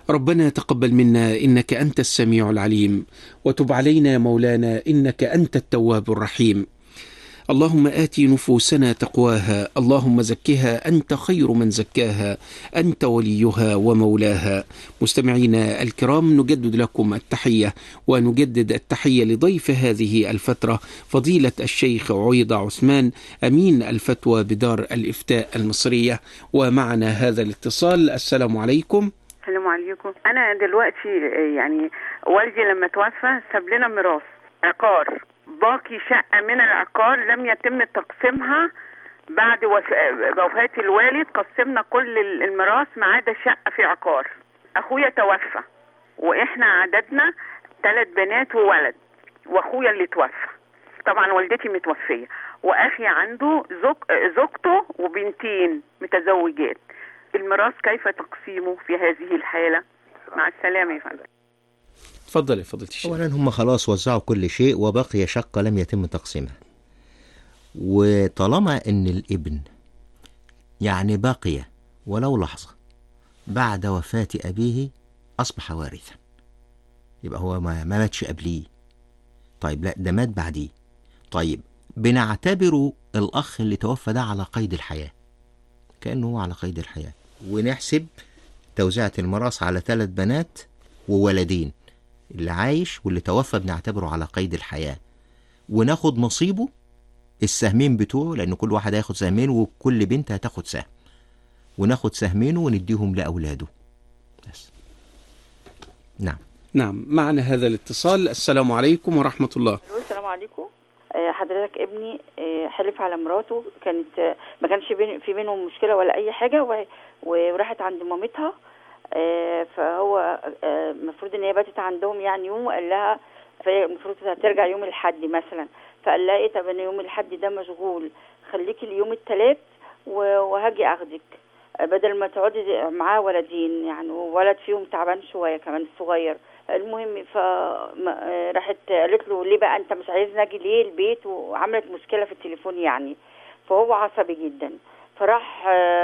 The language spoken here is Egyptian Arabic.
ربنا تقبل منا انك انت السميع العليم وتب علينا يا مولانا انك انت التواب الرحيم اللهم آت نفوسنا تقواها اللهم زكها أنت خير من زكاها أنت وليها ومولاها مستمعينا الكرام نجدد لكم التحية ونجدد التحية لضيف هذه الفترة فضيلة الشيخ عويضة عثمان أمين الفتوى بدار الإفتاء المصرية ومعنا هذا الاتصال السلام عليكم السلام عليكم انا دلوقتي يعني والدي لما توفى ساب لنا ميراث عقار باقي شقه من العقار لم يتم تقسيمها بعد وف- وفاه الوالد قسمنا كل ال- الميراث ما عدا شقه في عقار اخويا توفى واحنا عددنا ثلاث بنات وولد واخويا اللي توفى طبعا والدتي متوفيه واخي عنده زوج زوجته وبنتين متزوجات الميراث كيف تقسيمه في هذه الحالة مع السلامة يا فندم تفضل يا فضيلة الشيخ اولا هم خلاص وزعوا كل شيء وبقي شقه لم يتم تقسيمها وطالما ان الابن يعني بقي ولو لحظه بعد وفاه ابيه اصبح وارثا يبقى هو ما ما ماتش قبليه طيب لا ده مات بعديه طيب بنعتبره الاخ اللي توفى ده على قيد الحياه كانه هو على قيد الحياه ونحسب توزيعة الميراث على ثلاث بنات وولدين اللي عايش واللي توفى بنعتبره على قيد الحياة وناخد نصيبه السهمين بتوعه لأن كل واحد هياخد سهمين وكل بنت هتاخد سهم وناخد سهمينه ونديهم لأولاده بس نعم نعم معنا هذا الاتصال السلام عليكم ورحمة الله السلام عليكم آه، حضرتك ابني آه، حلف على مراته كانت آه، ما كانش بين في بينهم مشكله ولا اي حاجه و- وراحت عند مامتها آه، فهو آه، المفروض ان هي باتت عندهم يعني يوم وقال لها فهي المفروض هترجع يوم الاحد مثلا فقال لها ايه طب انا يوم الاحد ده مشغول خليكي اليوم الثلاث وهاجي اخدك آه، بدل ما تقعدي معاه ولدين يعني ولد فيهم تعبان شويه كمان الصغير المهم ف ما- آه، راحت قالت له ليه بقى انت مش عايزني اجي ليه البيت وعملت مشكله في التليفون يعني فهو عصبي جدا فراح آه،